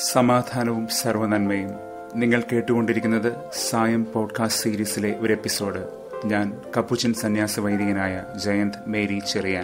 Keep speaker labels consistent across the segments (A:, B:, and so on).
A: സമാധാനവും സർവനന്മയും നിങ്ങൾ കേട്ടുകൊണ്ടിരിക്കുന്നത് സായം പോഡ്കാസ്റ്റ് സീരീസിലെ ഒരു എപ്പിസോഡ് ഞാൻ കപ്പുച്ചൻ സന്യാസ വൈദികനായ ജയന്ത് മേരി ചെറിയാൻ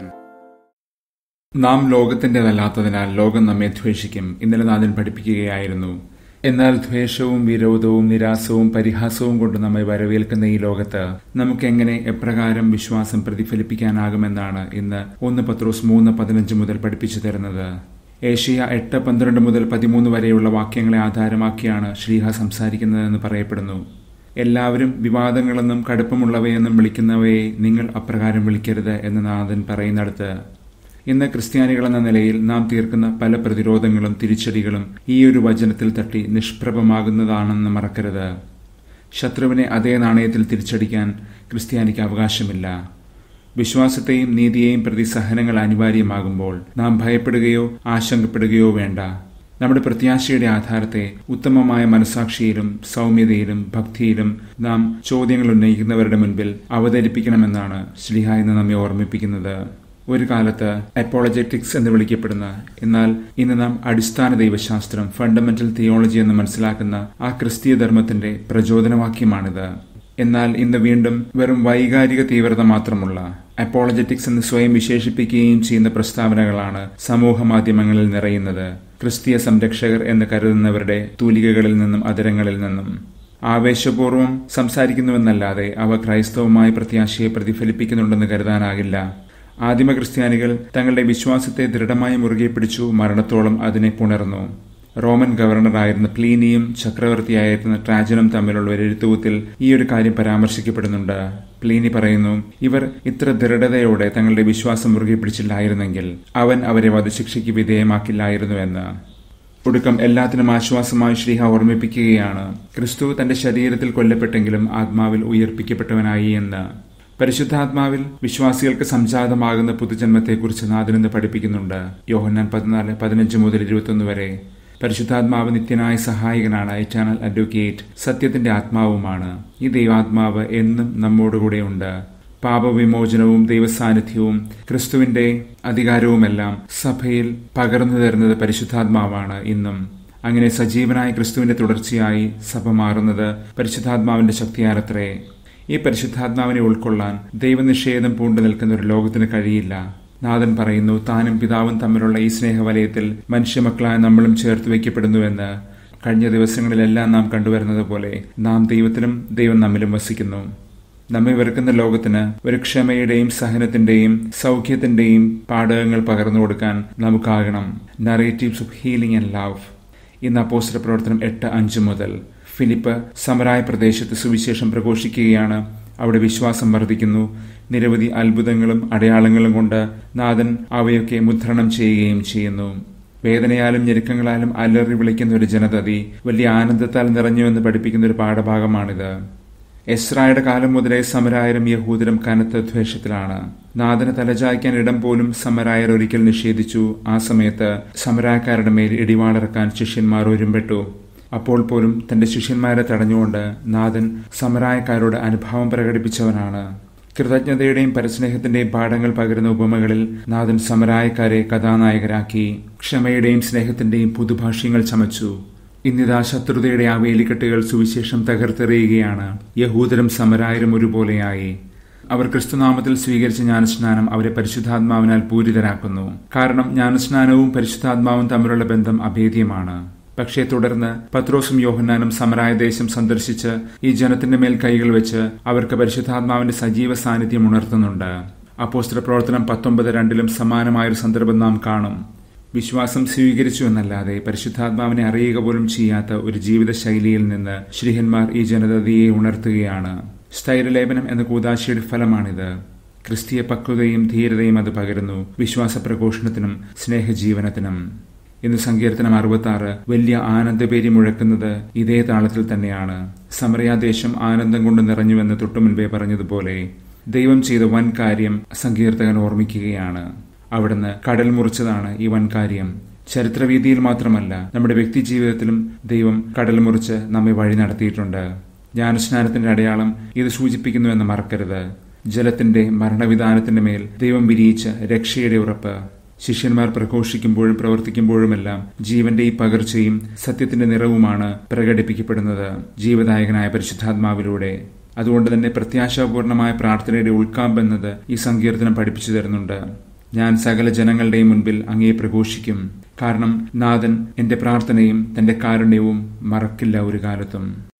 A: നാം ലോകത്തിൻ്റെതല്ലാത്തതിനാൽ ലോകം നമ്മെ ദ്വേഷിക്കും ഇന്നലെ നാഥൻ പഠിപ്പിക്കുകയായിരുന്നു എന്നാൽ ദ്വേഷവും വിരോധവും നിരാസവും പരിഹാസവും കൊണ്ട് നമ്മെ വരവേൽക്കുന്ന ഈ ലോകത്ത് നമുക്കെങ്ങനെ എപ്രകാരം വിശ്വാസം പ്രതിഫലിപ്പിക്കാനാകുമെന്നാണ് ഇന്ന് ഒന്ന് പത്രോസ് മൂന്ന് പതിനഞ്ച് മുതൽ പഠിപ്പിച്ചു തരുന്നത് ഏഷ്യ എട്ട് പന്ത്രണ്ട് മുതൽ പതിമൂന്ന് വരെയുള്ള വാക്യങ്ങളെ ആധാരമാക്കിയാണ് ശ്രീഹ സംസാരിക്കുന്നതെന്ന് പറയപ്പെടുന്നു എല്ലാവരും വിവാദങ്ങളെന്നും കടുപ്പമുള്ളവയെന്നും വിളിക്കുന്നവയെ നിങ്ങൾ അപ്രകാരം വിളിക്കരുത് എന്ന് നാഥൻ പറയുന്നിടത്ത് ഇന്ന് ക്രിസ്ത്യാനികളെന്ന നിലയിൽ നാം തീർക്കുന്ന പല പ്രതിരോധങ്ങളും തിരിച്ചടികളും ഈ ഒരു വചനത്തിൽ തട്ടി നിഷ്പ്രഭമാകുന്നതാണെന്ന് മറക്കരുത് ശത്രുവിനെ അതേ നാണയത്തിൽ തിരിച്ചടിക്കാൻ ക്രിസ്ത്യാനിക്ക് അവകാശമില്ല വിശ്വാസത്തെയും നീതിയെയും പ്രതി സഹനങ്ങൾ അനിവാര്യമാകുമ്പോൾ നാം ഭയപ്പെടുകയോ ആശങ്കപ്പെടുകയോ വേണ്ട നമ്മുടെ പ്രത്യാശയുടെ ആധാരത്തെ ഉത്തമമായ മനസാക്ഷിയിലും സൗമ്യതയിലും ഭക്തിയിലും നാം ചോദ്യങ്ങൾ ഉന്നയിക്കുന്നവരുടെ മുൻപിൽ അവതരിപ്പിക്കണമെന്നാണ് ശ്രീഹ എന്ന് നമ്മെ ഓർമ്മിപ്പിക്കുന്നത് ഒരു കാലത്ത് അപ്പോളജറ്റിക്സ് എന്ന് വിളിക്കപ്പെടുന്ന എന്നാൽ ഇന്ന് നാം അടിസ്ഥാന ദൈവശാസ്ത്രം ഫണ്ടമെന്റൽ തിയോളജി എന്ന് മനസ്സിലാക്കുന്ന ആ ക്രിസ്തീയ ധർമ്മത്തിന്റെ പ്രചോദനവാക്യമാണിത് എന്നാൽ ഇന്ന് വീണ്ടും വെറും വൈകാരിക തീവ്രത മാത്രമുള്ള അപ്പോളജറ്റിക്സ് എന്ന് സ്വയം വിശേഷിപ്പിക്കുകയും ചെയ്യുന്ന പ്രസ്താവനകളാണ് സമൂഹ മാധ്യമങ്ങളിൽ നിറയുന്നത് ക്രിസ്തീയ സംരക്ഷകർ എന്ന് കരുതുന്നവരുടെ തൂലികകളിൽ നിന്നും അതരങ്ങളിൽ നിന്നും ആവേശപൂർവ്വം സംസാരിക്കുന്നുവെന്നല്ലാതെ അവ ക്രൈസ്തവമായ പ്രത്യാശയെ പ്രതിഫലിപ്പിക്കുന്നുണ്ടെന്ന് കരുതാനാകില്ല ആദിമ ക്രിസ്ത്യാനികൾ തങ്ങളുടെ വിശ്വാസത്തെ ദൃഢമായി മുറുകെ പിടിച്ചു മരണത്തോളം അതിനെ പുണർന്നു റോമൻ ഗവർണറായിരുന്ന പ്ലീനിയും ചക്രവർത്തിയായിരുന്ന ട്രാജനും തമ്മിലുള്ള ഒരു എഴുത്തുവത്തിൽ ഈ ഒരു കാര്യം പരാമർശിക്കപ്പെടുന്നുണ്ട് പ്ലീനി പറയുന്നു ഇവർ ഇത്ര ദൃഢതയോടെ തങ്ങളുടെ വിശ്വാസം മുറുകെ പിടിച്ചില്ലായിരുന്നെങ്കിൽ അവൻ അവരെ വധശിക്ഷയ്ക്ക് വിധേയമാക്കില്ലായിരുന്നുവെന്ന് ഒടുക്കം എല്ലാത്തിനും ആശ്വാസമായി ശ്രീഹ ഓർമ്മിപ്പിക്കുകയാണ് ക്രിസ്തു തന്റെ ശരീരത്തിൽ കൊല്ലപ്പെട്ടെങ്കിലും ആത്മാവിൽ ഉയർപ്പിക്കപ്പെട്ടവനായി എന്ന് പരിശുദ്ധാത്മാവിൽ വിശ്വാസികൾക്ക് സംജാതമാകുന്ന പുതുജന്മത്തെക്കുറിച്ച് നാഥനെന്ന് പഠിപ്പിക്കുന്നുണ്ട് യോഹന്നാൻ പതിനാല് പതിനഞ്ച് മുതൽ ഇരുപത്തൊന്ന് വരെ പരിശുദ്ധാത്മാവ് നിത്യനായ സഹായകനാണ് എറ്റാനൽ അഡ്വക്കേറ്റ് സത്യത്തിന്റെ ആത്മാവുമാണ് ഈ ദൈവാത്മാവ് എന്നും നമ്മോടുകൂടെയുണ്ട് പാപവിമോചനവും ദൈവസാന്നിധ്യവും ക്രിസ്തുവിന്റെ അധികാരവുമെല്ലാം സഭയിൽ പകർന്നു തരുന്നത് പരിശുദ്ധാത്മാവാണ് ഇന്നും അങ്ങനെ സജീവനായ ക്രിസ്തുവിന്റെ തുടർച്ചയായി സഭ മാറുന്നത് പരിശുദ്ധാത്മാവിന്റെ ശക്തിയാലത്രേ ഈ പരിശുദ്ധാത്മാവിനെ ഉൾക്കൊള്ളാൻ ദൈവനിഷേധം പൂണ്ടു നിൽക്കുന്ന ഒരു ലോകത്തിന് കഴിയില്ല നാഥൻ പറയുന്നു താനും പിതാവും തമ്മിലുള്ള ഈ സ്നേഹവലയത്തിൽ മനുഷ്യമക്കളായ നമ്മളും ചേർത്ത് വയ്ക്കപ്പെടുന്നുവെന്ന് കഴിഞ്ഞ ദിവസങ്ങളിലെല്ലാം നാം കണ്ടുവരുന്നത് പോലെ നാം ദൈവത്തിലും ദൈവം നമ്മിലും വസിക്കുന്നു നമ്മെ വെറുക്കുന്ന ലോകത്തിന് ഒരു ക്ഷമയുടെയും സഹനത്തിന്റെയും സൗഖ്യത്തിന്റെയും പാഠകങ്ങൾ പകർന്നു കൊടുക്കാൻ നമുക്കാകണം narratives of healing and love ഇന്ന് അപ്പോസ്റ്റർ പ്രവർത്തനം എട്ട് അഞ്ച് മുതൽ ഫിലിപ്പ് സമരായ പ്രദേശത്ത് സുവിശേഷം പ്രഘോഷിക്കുകയാണ് അവിടെ വിശ്വാസം വർദ്ധിക്കുന്നു നിരവധി അത്ഭുതങ്ങളും അടയാളങ്ങളും കൊണ്ട് നാഥൻ അവയൊക്കെ മുദ്രണം ചെയ്യുകയും ചെയ്യുന്നു വേദനയാലും ഞെരുക്കങ്ങളാലും അലറി വിളിക്കുന്ന ഒരു ജനതതി വലിയ ആനന്ദത്താൽ നിറഞ്ഞുവെന്ന് പഠിപ്പിക്കുന്ന ഒരു പാഠഭാഗമാണിത് എസ്രായുടെ കാലം മുതലേ സമരായരും യഹൂദരും കനത്ത ദ്വേഷത്തിലാണ് നാഥന് തലചായ്ക്കാൻ ഇടം പോലും സമരായർ ഒരിക്കൽ നിഷേധിച്ചു ആ സമയത്ത് സമരായക്കാരുടെ മേൽ ഇടിവാളിറക്കാൻ ശിഷ്യന്മാർ ഒരുമ്പെട്ടു അപ്പോൾ പോലും തന്റെ ശിഷ്യന്മാരെ തടഞ്ഞുകൊണ്ട് നാഥൻ സമരായക്കാരോട് അനുഭാവം പ്രകടിപ്പിച്ചവനാണ് കൃതജ്ഞതയുടെയും പരസ്നേഹത്തിന്റെയും പാഠങ്ങൾ പകരുന്ന ഉപമകളിൽ നാഥൻ സമരായക്കാരെ കഥാനായകരാക്കി ക്ഷമയുടെയും സ്നേഹത്തിന്റെയും പുതുഭാഷ്യങ്ങൾ ചമച്ചു ഇന്നിതാ ശത്രുതയുടെ ആ വേലിക്കെട്ടുകൾ സുവിശേഷം തകർത്തെറിയുകയാണ് യഹൂദരും സമരായരും ഒരുപോലെയായി അവർ ക്രിസ്തുനാമത്തിൽ സ്വീകരിച്ച ജ്ഞാനസ്നാനം അവരെ പരിശുദ്ധാത്മാവിനാൽ പൂരിതരാക്കുന്നു കാരണം ജ്ഞാനസ്നാനവും പരിശുദ്ധാത്മാവും തമ്മിലുള്ള ബന്ധം അഭേദ്യമാണ് പക്ഷേ തുടർന്ന് പത്രോസും യോഹന്നാനും സമരായ ദേശം സന്ദർശിച്ച് ഈ ജനത്തിന്റെ മേൽ കൈകൾ വെച്ച് അവർക്ക് പരിശുദ്ധാത്മാവിന്റെ സജീവ സാന്നിധ്യം ഉണർത്തുന്നുണ്ട് അപ്പോസ്ത്ര പ്രവർത്തനം പത്തൊമ്പത് രണ്ടിലും സമാനമായൊരു സന്ദർഭം നാം കാണും വിശ്വാസം സ്വീകരിച്ചു എന്നല്ലാതെ പരിശുദ്ധാത്മാവിനെ അറിയുക പോലും ചെയ്യാത്ത ഒരു ജീവിത ശൈലിയിൽ നിന്ന് ശ്രീഹന്മാർ ഈ ജനതയെ ഉണർത്തുകയാണ് സ്ഥൈര്യലേപനം എന്ന കൂതാശിയുടെ ഫലമാണിത് ക്രിസ്തീയ പക്വതയും ധീരതയും അത് പകരുന്നു വിശ്വാസ പ്രഘോഷണത്തിനും സ്നേഹജീവനത്തിനും ഇന്ന് സങ്കീർത്തനം അറുപത്തി ആറ് വലിയ ആനന്ദപേരി മുഴക്കുന്നത് ഇതേ താളത്തിൽ തന്നെയാണ് സമരയാദേശം ആനന്ദം കൊണ്ട് നിറഞ്ഞുവെന്ന് തൊട്ടു മുൻപേ പറഞ്ഞതുപോലെ ദൈവം ചെയ്ത വൻ കാര്യം സങ്കീർത്തകൻ ഓർമ്മിക്കുകയാണ് അവിടുന്ന് കടൽ മുറിച്ചതാണ് ഈ വൻ കാര്യം ചരിത്രവീതിയിൽ മാത്രമല്ല നമ്മുടെ വ്യക്തി ജീവിതത്തിലും ദൈവം കടൽ മുറിച്ച് നമ്മെ വഴി നടത്തിയിട്ടുണ്ട് ജ്ഞാനസ്നാനത്തിന്റെ അടയാളം ഇത് സൂചിപ്പിക്കുന്നുവെന്ന് മറക്കരുത് ജലത്തിന്റെ മരണവിധാനത്തിന്റെ മേൽ ദൈവം വിരിയിച്ച രക്ഷയുടെ ഉറപ്പ് ശിഷ്യന്മാർ പ്രഘോഷിക്കുമ്പോഴും പ്രവർത്തിക്കുമ്പോഴുമെല്ലാം ജീവന്റെ ഈ പകർച്ചയും സത്യത്തിന്റെ നിറവുമാണ് പ്രകടിപ്പിക്കപ്പെടുന്നത് ജീവദായകനായ പരിശുദ്ധാത്മാവിലൂടെ അതുകൊണ്ട് തന്നെ പ്രത്യാശാപൂർണമായ പ്രാർത്ഥനയുടെ ഉൾക്കാമ്പെന്നത് ഈ സങ്കീർത്തനം പഠിപ്പിച്ചു തരുന്നുണ്ട് ഞാൻ സകല ജനങ്ങളുടെയും മുൻപിൽ അങ്ങയെ പ്രഘോഷിക്കും കാരണം നാഥൻ എന്റെ പ്രാർത്ഥനയും തന്റെ കാരുണ്യവും മറക്കില്ല ഒരു കാലത്തും